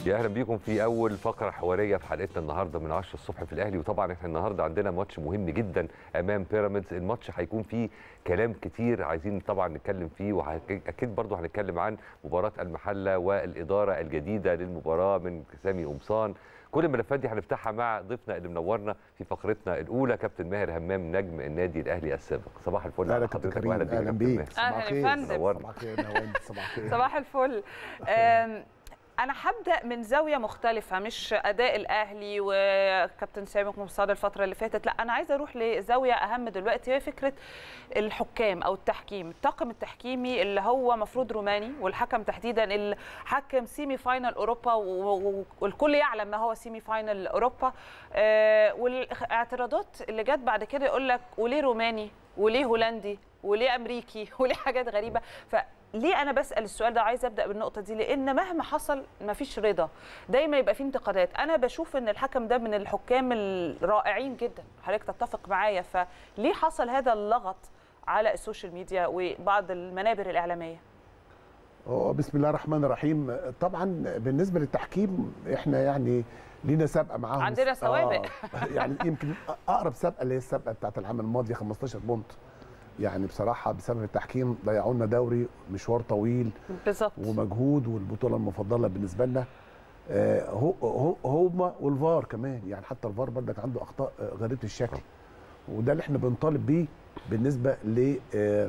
يا اهلا بيكم في اول فقره حواريه في حلقتنا النهارده من 10 الصبح في الاهلي وطبعا احنا النهارده عندنا ماتش مهم جدا امام بيراميدز الماتش هيكون فيه كلام كتير عايزين طبعا نتكلم فيه واكيد برضه هنتكلم عن مباراه المحله والاداره الجديده للمباراه من سامي قمصان كل الملفات دي هنفتحها مع ضيفنا اللي منورنا في فقرتنا الاولى كابتن ماهر همام نجم النادي الاهلي السابق صباح الفل اهلا كابتن كريم اهلا بيك أهلاً يا فندم. صباح الخير نوال صباح الخير صباح الفل أم، انا هبدا من زاويه مختلفه مش اداء الاهلي وكابتن سامي مصاد الفتره اللي فاتت لا انا عايزه اروح لزاويه اهم دلوقتي هي فكره الحكام او التحكيم الطاقم التحكيمي اللي هو مفروض روماني والحكم تحديدا اللي حكم سيمي فاينل اوروبا و- و- والكل يعلم ما هو سيمي فاينل اوروبا آه، والاعتراضات اللي جت بعد كده يقول لك وليه روماني وليه هولندي وليه امريكي وليه حاجات غريبه فليه انا بسال السؤال ده عايزه ابدا بالنقطه دي لان مهما حصل ما فيش رضا دايما يبقى في انتقادات انا بشوف ان الحكم ده من الحكام الرائعين جدا حضرتك تتفق معايا فليه حصل هذا اللغط على السوشيال ميديا وبعض المنابر الاعلاميه هو بسم الله الرحمن الرحيم طبعا بالنسبه للتحكيم احنا يعني لينا سابقه معاهم عندنا سوابق. آه يعني يمكن اقرب سابقه اللي هي السابقه بتاعت العام الماضي 15 بونت يعني بصراحه بسبب التحكيم ضيعوا لنا دوري مشوار طويل بالظبط ومجهود والبطوله المفضله بالنسبه لنا آه، هو هو هما والفار كمان يعني حتى الفار برضك عنده اخطاء آه، غريبه الشكل وده اللي احنا بنطالب بيه بالنسبه ل آه،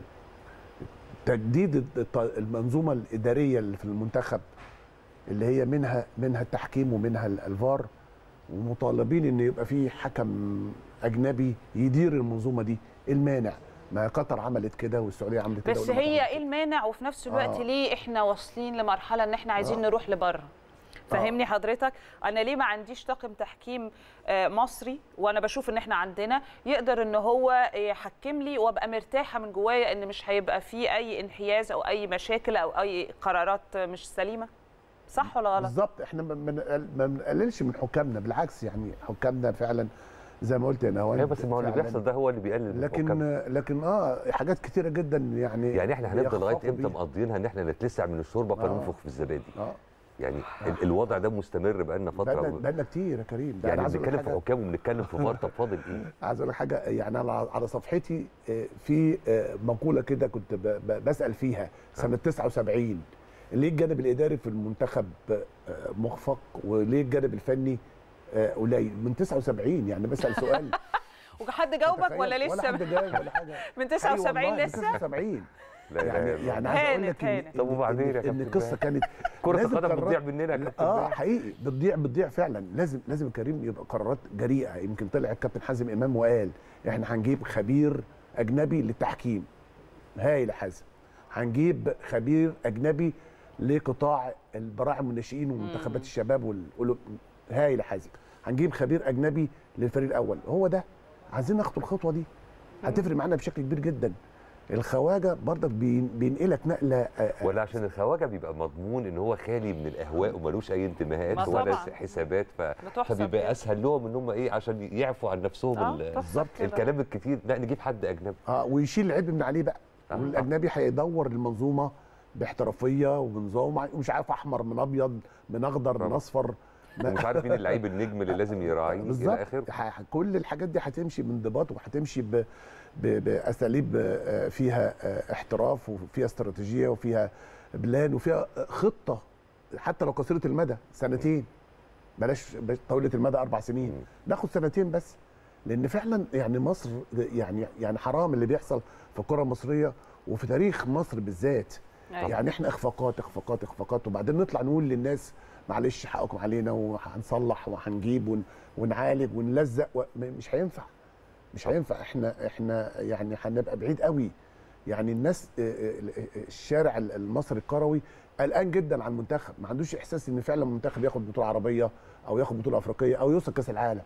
تجديد الط- المنظومه الاداريه اللي في المنتخب اللي هي منها منها التحكيم ومنها ال- الفار ومطالبين ان يبقى في حكم اجنبي يدير المنظومه دي إيه المانع ما قطر عملت كده والسعوديه عملت كده بس والإمارات هي عملت ايه المانع وفي نفس الوقت آه. ليه احنا واصلين لمرحله ان احنا عايزين آه. نروح لبره فهمني حضرتك انا ليه ما عنديش طاقم تحكيم آه، مصري وانا بشوف ان احنا عندنا يقدر ان هو يحكم لي وابقى مرتاحه من جوايا ان مش هيبقى فيه اي انحياز او اي مشاكل او اي قرارات مش سليمه صح ولا غلط بالظبط احنا ما- ما نقل- ما بنقللش من حكامنا بالعكس يعني حكامنا فعلا زي ما قلت يا نهوان ايوه بس ما هو اللي فعلاً. بيحصل ده هو اللي بيقلل من لكن الحكام. لكن اه حاجات كتيره جدا يعني يعني احنا هنفضل لغايه بيخافوا امتى بيها. مقضيينها ان احنا نتلسع من الشوربه آه. فننفخ في الزبادي اه يعني ال- الوضع ده مستمر بقالنا بقالنا فتره بقالنا كتير يا كريم ده يعني أنا عايز أقول لك بنتكلم في حاجة- حكام وبنتكلم في فار طب فاضل ايه؟ عايز اقول لك حاجه يعني انا على صفحتي آه، في آه، مقوله كده كنت ب- ب- بسال فيها سنه 79 ليه الجانب الاداري في المنتخب آه، مخفق وليه الجانب الفني آه، قليل من 79 يعني بسال سؤال وحد جاوبك تخيل، ولا ولا لسه حد جاوب ولا حاجه من أيوة 79 والله، من لسه 79 لا إله يعني إلا الله. يعني عايز اقول هانت- لك إن- هانت. طب وبعدين يا إن- ان كابتن القصه ماهر؟ كانت كره لازم القدم قرارات- بتضيع مننا يا كابتن اه ماهر. حقيقي بتضيع بتضيع فعلا لازم لازم يا كريم يبقى قرارات جريئه يمكن طلع الكابتن حازم امام وقال احنا هنجيب خبير اجنبي للتحكيم هايل يا حازم هنجيب خبير اجنبي لقطاع البراعم والناشئين ومنتخبات الشباب والقلوب هايل يا حازم هنجيب خبير اجنبي للفريق الاول هو ده عايزين ناخد الخطوه دي هتفرق معانا بشكل كبير جدا الخواجه برضك بين- بينقلك نقله آه، آه، ولا عشان الخواجه بيبقى مضمون ان هو خالي من الاهواء وملوش اي انتماءات ما ولا طبعاً. حسابات ف... بتحسب فبيبقى كده. اسهل لهم ان هم ايه عشان يعفوا عن نفسهم آه، ال- بالظبط كده. الكلام الكتير لا نجيب حد اجنبي اه ويشيل العبء من عليه بقى آه. والاجنبي هيدور المنظومه باحترافيه وبنظام ومش عارف احمر من ابيض من اخضر من طبعا. اصفر ما- ومش عارف مين اللعيب النجم اللي لازم يراعيه الى بالظبط اخره ح- كل الحاجات دي هتمشي بانضباط وهتمشي ب... ب... باساليب آه، فيها آه، احتراف وفيها استراتيجيه وفيها بلان وفيها آه، خطه حتى لو قصيره المدى سنتين بلاش بلاش طويله المدى اربع سنين مم. ناخد سنتين بس لان فعلا يعني مصر يعني يعني حرام اللي بيحصل في الكره المصريه وفي تاريخ مصر بالذات أيوة. يعني احنا اخفاقات اخفاقات اخفاقات وبعدين نطلع نقول للناس معلش حقكم علينا وهنصلح وهنجيب ون ونعالج ونلزق و... م- مش هينفع مش هينفع احنا احنا يعني هنبقى بعيد قوي يعني الناس اه، اه، اه، الشارع المصري الكروي قلقان جدا على المنتخب ما عندوش احساس ان فعلا المنتخب ياخد بطوله عربيه او ياخد بطوله افريقيه او يوصل كاس العالم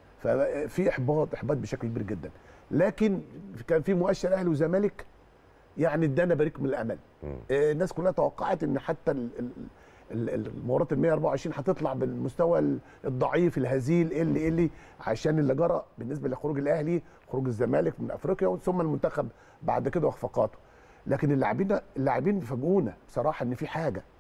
ففي احباط احباط بشكل كبير جدا لكن كان في مؤشر اهلي وزمالك يعني ادانا بريق من الامل مم. آه، الناس كلها توقعت ان حتى ال- ال- ال- المباراه ال 124 هتطلع بالمستوى ال- الضعيف الهزيل اللي اللي عشان اللي جرى بالنسبه لخروج الاهلي خروج الزمالك من افريقيا ثم المنتخب بعد كده واخفاقاته لكن اللاعبين اللاعبين فاجئونا بصراحه ان في حاجه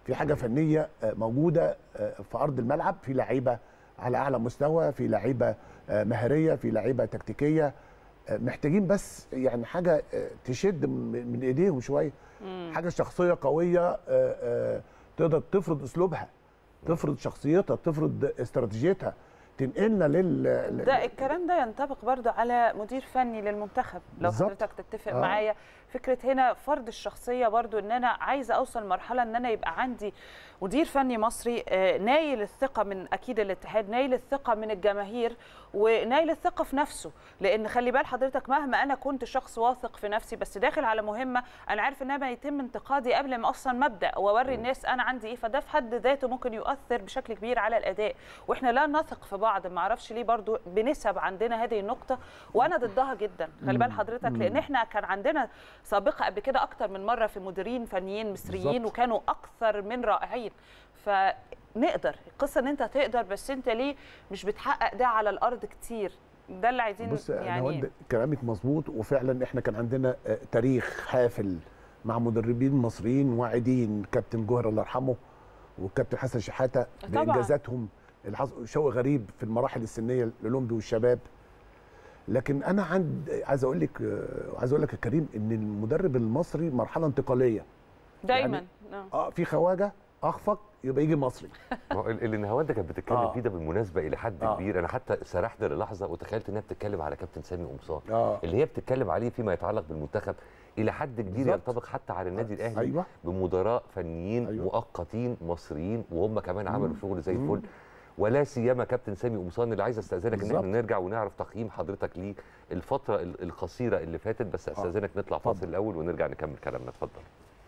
في حاجه فنيه آه، موجوده آه، في ارض الملعب في لعيبه على اعلى مستوى في لعيبه آه، مهاريه في لعيبه تكتيكيه آه، محتاجين بس يعني حاجه آه، تشد من من ايديهم شويه حاجه شخصيه قويه آه، آه، تقدر تفرض اسلوبها تفرض شخصيتها تفرض استراتيجيتها تنقلنا لل ده الكلام ده ينطبق برضو على مدير فني للمنتخب لو بالظبط. حضرتك تتفق آه. معايا فكره هنا فرض الشخصيه برضو ان انا عايزه اوصل مرحله ان انا يبقى عندي مدير فني مصري آه، نايل الثقه من اكيد الاتحاد نايل الثقه من الجماهير ونايل الثقه في نفسه لان خلي بال حضرتك مهما انا كنت شخص واثق في نفسي بس داخل على مهمه انا عارف انها ما يتم انتقادي قبل ما اصلا مبدا واوري الناس انا عندي ايه فده في حد ذاته ممكن يؤثر بشكل كبير على الاداء واحنا لا نثق في بعض ما اعرفش ليه برضو بنسب عندنا هذه النقطه وانا ضدها جدا خلي بال حضرتك لان احنا كان عندنا سابقه قبل كده اكتر من مره في مديرين فنيين مصريين بالظبط. وكانوا اكثر من رائعين فنقدر القصه ان انت تقدر بس انت ليه مش بتحقق ده على الارض كتير ده اللي عايزين بص يعني يعني كلامك مظبوط وفعلا احنا كان عندنا آه، تاريخ حافل مع مدربين مصريين واعدين كابتن جوهر الله يرحمه والكابتن حسن شحاته طبعاً. بانجازاتهم اللي حصل شوقي غريب في المراحل السنيه الاولمبي والشباب لكن انا عند عايز اقول لك آه، عايز اقول لك يا كريم ان المدرب المصري مرحله انتقاليه دايما يعني- آه. اه في خواجه اخفق يبقى يجي مصري ما هو ال- اللي نهاوند كانت بتتكلم آه. فيه ده بالمناسبه الى حد آه. كبير انا حتى سرحت للحظه وتخيلت انها بتتكلم على كابتن سامي قمصان اه اللي هي بتتكلم عليه فيما يتعلق بالمنتخب الى حد كبير بالظبط. ينطبق حتى على النادي الاهلي ايوه بمدراء فنيين أيوة. أيوة. مؤقتين مصريين وهم كمان عملوا مم. شغل زي مم. الفل ولا سيما كابتن سامي قمصان اللي عايز استاذنك ان بالظبط. احنا نرجع ونعرف تقييم حضرتك للفتره ال- القصيره اللي فاتت بس استاذنك نطلع اتفضل. فاصل الاول ونرجع نكمل كلامنا اتفضل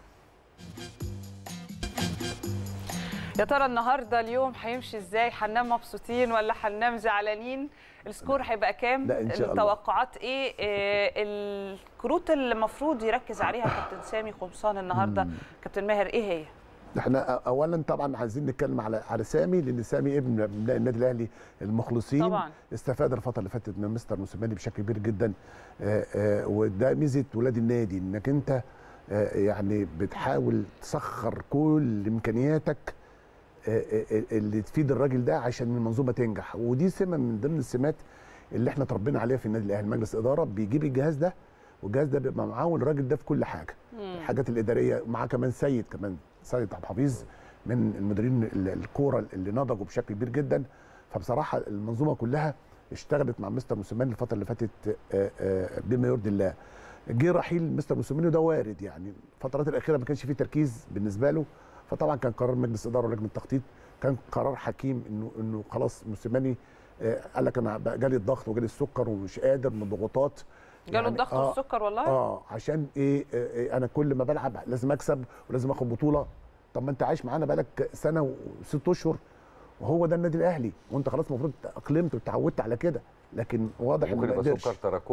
يا ترى النهارده اليوم هيمشي ازاي هننام مبسوطين ولا هننام زعلانين السكور هيبقى كام لا، إن شاء الله. التوقعات ايه آه، الكروت اللي المفروض يركز عليها كابتن سامي قمصان النهارده كابتن ماهر ايه هي احنا اولا طبعا عايزين نتكلم على على سامي لان سامي ابن ابناء النادي الاهلي المخلصين طبعا استفاد الفتره اللي فاتت من مستر موسيماني بشكل كبير جدا آه، آه، وده ميزه ولاد النادي انك انت آه، يعني بتحاول تسخر كل امكانياتك آه، آه، اللي تفيد الراجل ده عشان المنظومه تنجح ودي سمه من ضمن السمات اللي احنا اتربينا عليها في النادي الاهلي مجلس اداره بيجيب الجهاز ده والجهاز ده بيبقى معاون الراجل ده في كل حاجه مم. الحاجات الاداريه معاه كمان سيد كمان سيد عبد الحفيظ من المديرين ال- الكوره اللي نضجوا بشكل كبير جدا فبصراحه المنظومه كلها اشتغلت مع مستر موسيماني الفتره اللي فاتت آه، آه، بما يرضي الله جه رحيل مستر موسيماني وده وارد يعني الفترات الاخيره ما كانش فيه تركيز بالنسبه له فطبعا كان قرار مجلس اداره ولجنه التخطيط كان قرار حكيم انه انه خلاص موسيماني آه، قال لك انا بقى جالي الضغط وجالي السكر ومش قادر من الضغوطات جاله يعني الضغط آه، والسكر والله اه عشان ايه, إيه, إيه انا كل ما بلعب لازم اكسب ولازم اخد بطوله طب ما انت عايش معانا بقالك سنه وست اشهر وهو ده النادي الاهلي وانت خلاص المفروض اقلمت وتعودت على كده لكن واضح انه ممكن ما يبقى قدرش سكر تراكمي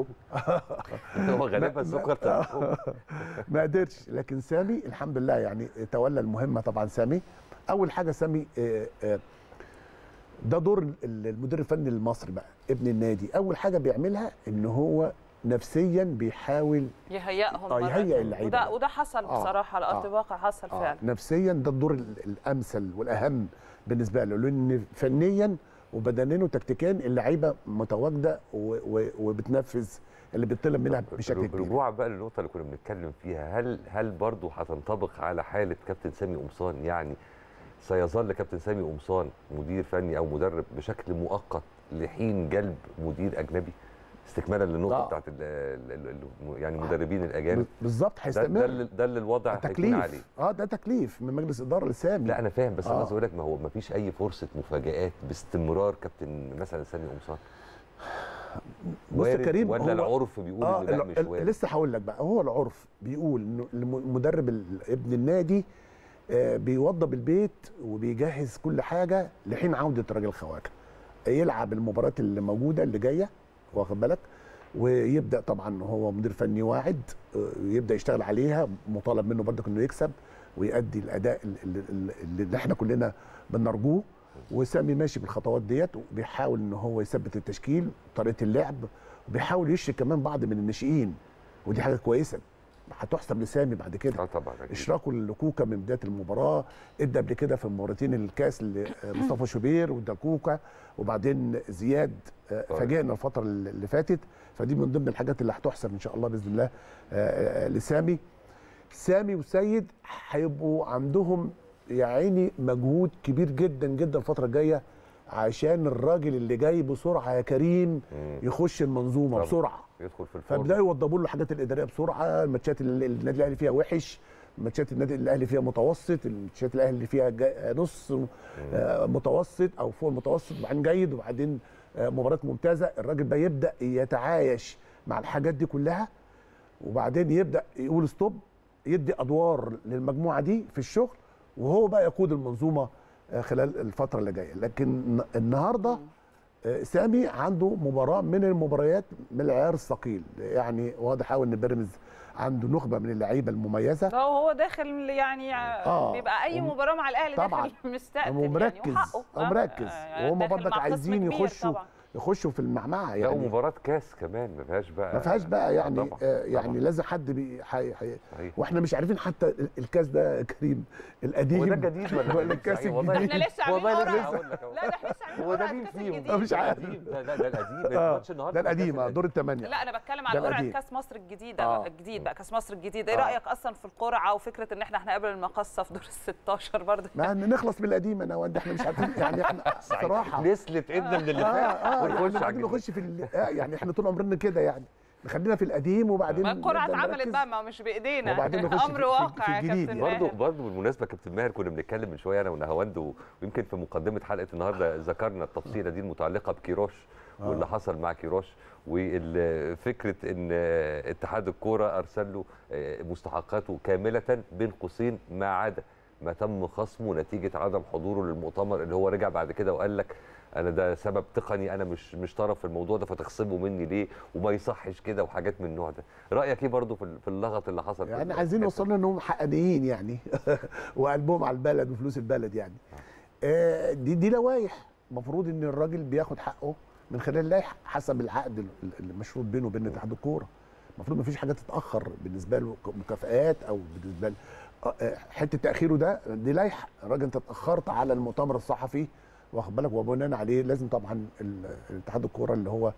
هو غالبا سكر تراكمي ما قدرش لكن سامي الحمد لله يعني تولى المهمه طبعا سامي اول حاجه سامي آه، آه، ده دور ال- المدير الفني المصري بقى ابن النادي اول حاجه بيعملها ان هو نفسيا بيحاول يهيئهم آه، مرة يهيئ تانية. اللعيبة وده بقى. وده حصل آه، بصراحه على ارض آه، الواقع حصل آه فعلا نفسيا ده الدور ال- الامثل والاهم بالنسبه له لان فنيا وبدنيا وتكتيكيا اللعيبه متواجده و- و- وبتنفذ اللي بيطلب منها بشكل كبير رجوعا بقى للنقطه اللي كنا بنتكلم فيها هل هل برضه هتنطبق على حاله كابتن سامي قمصان يعني سيظل كابتن سامي قمصان مدير فني او مدرب بشكل مؤقت لحين جلب مدير اجنبي استكمالا للنقطه آه. بتاعت ال ال ال يعني المدربين الاجانب بالظبط ده, ده, هيستمر اللي- ده اللي الوضع هيكون تكليف عليه اه ده تكليف من مجلس اداره لسامي لا انا فاهم بس انا آه. عايز اقول لك ما هو ما فيش اي فرصه مفاجات باستمرار كابتن مثلا سامي قمصان بص يا وارد كريم ولا هو- العرف بيقول اه ان لا ال- مش ال- وارد لسه هقول لك بقى هو العرف بيقول انه المدرب ال- ابن النادي آه، بيوضب البيت وبيجهز كل حاجه لحين عوده راجل خواجه يلعب المباريات اللي موجوده اللي جايه واخد بالك ويبدا طبعا هو مدير فني واعد آه، يبدا يشتغل عليها مطالب منه برضك انه يكسب ويؤدي الاداء اللي, اللي, اللي احنا كلنا بنرجوه وسامي ماشي بالخطوات ديت وبيحاول ان هو يثبت التشكيل طريقه اللعب وبيحاول يشرك كمان بعض من الناشئين ودي حاجه كويسه هتحسب لسامي بعد كده اه طبعا أكيد. اشراكه لكوكا من بدايه المباراه ادى قبل كده في مباراتين الكاس لمصطفى شوبير وادى كوكا وبعدين زياد آه، طيب. فاجئنا الفتره اللي فاتت فدي من ضمن الحاجات اللي هتحسب ان شاء الله باذن الله آه، آه، لسامي سامي وسيد هيبقوا عندهم يا عيني مجهود كبير جدا جدا الفتره الجايه عشان الراجل اللي جاي بسرعه يا كريم مم. يخش المنظومه طبعا. بسرعه يدخل في الفورم فبداوا يوضبوا له الحاجات الاداريه بسرعه الماتشات اللي النادي الاهلي فيها وحش ماتشات النادي الاهلي فيها متوسط الماتشات الاهلي اللي فيها جا- نص آه، متوسط او فوق المتوسط وبعدين جيد وبعدين آه، مباراه ممتازه الراجل بقى يبدا يتعايش مع الحاجات دي كلها وبعدين يبدا يقول ستوب يدي ادوار للمجموعه دي في الشغل وهو بقى يقود المنظومه آه، خلال الفتره اللي جايه لكن النهارده آه، سامي عنده مباراه من المباريات من العيار الثقيل يعني واضح قوي ان بيراميدز عنده نخبه من اللعيبه المميزه هو هو داخل يعني آه. بيبقى اي وم- مباراه مع الاهلي طبعاً. داخل مستقتل ومركز يعني وحقه ومركز آه، وهم داخل برضك مع خصم عايزين كبير يخشوا طبعاً. يخشوا في المعمعه لا يعني ومباراه كاس كمان ما فيهاش بقى ما فيهاش بقى يعني طبعاً. آه يعني طبعاً. لازم حد بي حي حي صحيح. واحنا مش عارفين حتى ال- الكاس ده يا كريم القديم هو ده الجديد ولا ولا قديم؟ الكاس صحيح، والله. الجديد احنا لسه عاملين والله قرعة. لسه هقول لك أهو. لا ده احنا لسه عاملين هو ده قرعة مين الكاس فيهم؟ الجديد. مش عارف. القديم. ده ده ده القديم آه، الماتش النهارده ده في الكاس القديم آه، دور الثمانيه لا انا بتكلم ده على قرعه القديم. كاس مصر الجديده آه. بقى الجديد بقى كاس مصر الجديد ايه آه. رايك اصلا في القرعه وفكره ان احنا هنقابل المقصه في دور ال 16 برضه ما نخلص من القديم انا وانت احنا مش عارفين يعني احنا صراحه نسلت ايدنا من اللي اه فات اه ونخش يعني على بعدين الجديد. نخش في ال- آه يعني احنا طول عمرنا كده يعني خلينا في القديم وبعدين ما القرعه نبدأ اتعملت نركز. بقى ما هو مش بايدينا وبعدين نخش في- امر في- واقع يا في الجديد كابتن يعني. برضه ماهر. برضه بالمناسبه كابتن ماهر كنا بنتكلم من شويه انا ونهاوند و- ويمكن في مقدمه حلقه النهارده ذكرنا التفصيله دي المتعلقه بكيروش واللي حصل مع كيروش وفكره ان اتحاد الكوره ارسل له مستحقاته كامله بين قوسين ما عدا ما تم خصمه نتيجه عدم حضوره للمؤتمر اللي هو رجع بعد كده وقال لك انا ده سبب تقني انا مش مش طرف في الموضوع ده فتخصموا مني ليه وما يصحش كده وحاجات من النوع ده رايك ايه برضه في ال- في اللغط اللي حصل في يعني ال- عايزين الحتة نوصل انهم حقانيين يعني وقلبهم على البلد وفلوس البلد يعني آه، دي دي لوائح المفروض ان الراجل بياخد حقه من خلال اللائحه حسب العقد ال- ال- المشروط بينه وبين اتحاد الكوره المفروض ما فيش حاجه تتاخر بالنسبه له ك- مكافآت او بالنسبه له آه، آه، حته تاخيره ده دي لائحه الراجل انت اتاخرت على المؤتمر الصحفي واخد بالك وبناء عليه لازم طبعا ال- الاتحاد الكوره اللي هو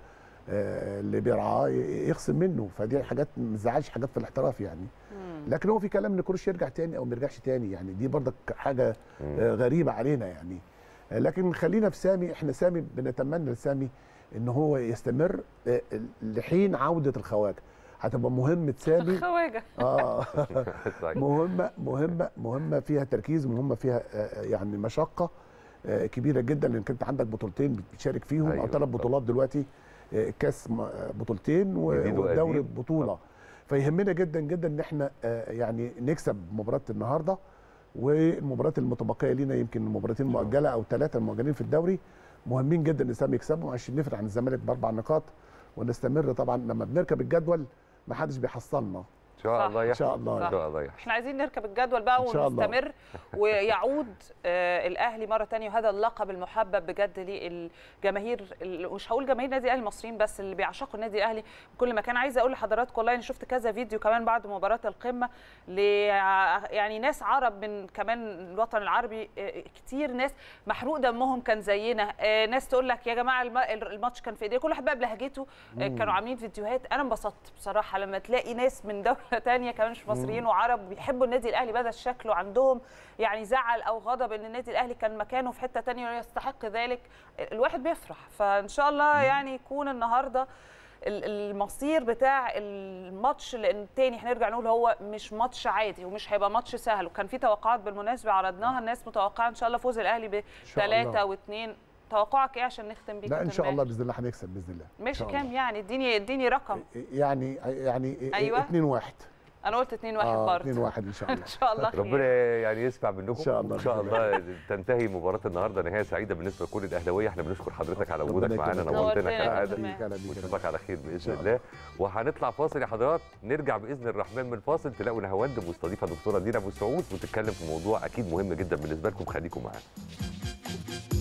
آه، اللي بيرعاه ي- يخصم منه فدي حاجات ما تزعلش حاجات في الاحتراف يعني لكن هو في كلام ان كروش يرجع تاني او ما يرجعش تاني يعني دي برضك حاجه آه، غريبه علينا يعني آه، لكن خلينا في سامي احنا سامي بنتمنى لسامي ان هو يستمر آه، لحين عوده الخواجه هتبقى مهمه سامي خواجه اه صحيح. مهمه مهمه مهمه فيها تركيز مهمه فيها آه، يعني مشقه آه، كبيره جدا لان انت عندك بطولتين بتشارك فيهم أيوة، او ثلاث طبعا. بطولات دلوقتي آه، كاس م- آه، بطولتين و- جديد والدوري وقديم. بطوله فيهمنا جدا جدا ان احنا آه، يعني نكسب مباراه النهارده والمباريات المتبقيه لينا يمكن مباراتين مؤجله او ثلاثه المؤجلين في الدوري مهمين جدا ان سامي يكسبهم عشان نفرق عن الزمالك باربع نقاط ونستمر طبعا لما بنركب الجدول ما حدش بيحصلنا ان شاء الله صح. يحصل إن شاء الله. ان شاء الله يحصل احنا عايزين نركب الجدول بقى إن شاء الله. ونستمر ويعود آه، الاهلي مره تانية وهذا اللقب المحبب بجد للجماهير ال- مش هقول جماهير نادي الاهلي المصريين بس اللي بيعشقوا النادي الاهلي في كل مكان عايزه اقول لحضراتكم والله انا شفت كذا فيديو كمان بعد مباراه القمه ل يعني ناس عرب من كمان الوطن العربي آه، كتير ناس محروق دمهم كان زينا آه، ناس تقول لك يا جماعه الم- الماتش كان في ايديه كل واحد بقى بلهجته آه، كانوا عاملين فيديوهات انا انبسطت بصراحه لما تلاقي ناس من دوله تانية كمان مش مصريين وعرب بيحبوا النادي الاهلي بدا الشكل وعندهم يعني زعل او غضب ان النادي الاهلي كان مكانه في حته تانية ويستحق ذلك الواحد بيفرح فان شاء الله يعني يكون النهارده ال- المصير بتاع الماتش لان تاني هنرجع نقول هو مش ماتش عادي ومش هيبقى ماتش سهل وكان في توقعات بالمناسبه عرضناها الناس متوقعه ان شاء الله فوز الاهلي شاء الله. بثلاثه واثنين توقعك ايه عشان نختم بيه لا ان كابتن شاء الله ماهر؟ باذن الله هنكسب باذن الله إن ماشي شاء كام الله. يعني اديني اديني رقم يعني يعني أيوة. 2 1 انا قلت 2 1 اه برضه 2 1 ان شاء الله ان شاء الله خير. ربنا يعني يسمع منكم إن شاء الله. ان شاء الله تنتهي مباراه النهارده نهايه سعيده بالنسبه لكل الاهلاويه احنا بنشكر حضرتك على وجودك ربنا معانا يكرمك. نورتنا نورتنا يا كالعاده كابتن ماهر. أهلا بيك، أهلا بيك. ونشوفك على خير باذن شاء الله وهنطلع فاصل يا حضرات نرجع باذن الرحمن من الفاصل تلاقوا نهاوند مستضيفه دكتوره دينا ابو سعود وتتكلم في موضوع اكيد مهم جدا بالنسبه لكم خليكم معانا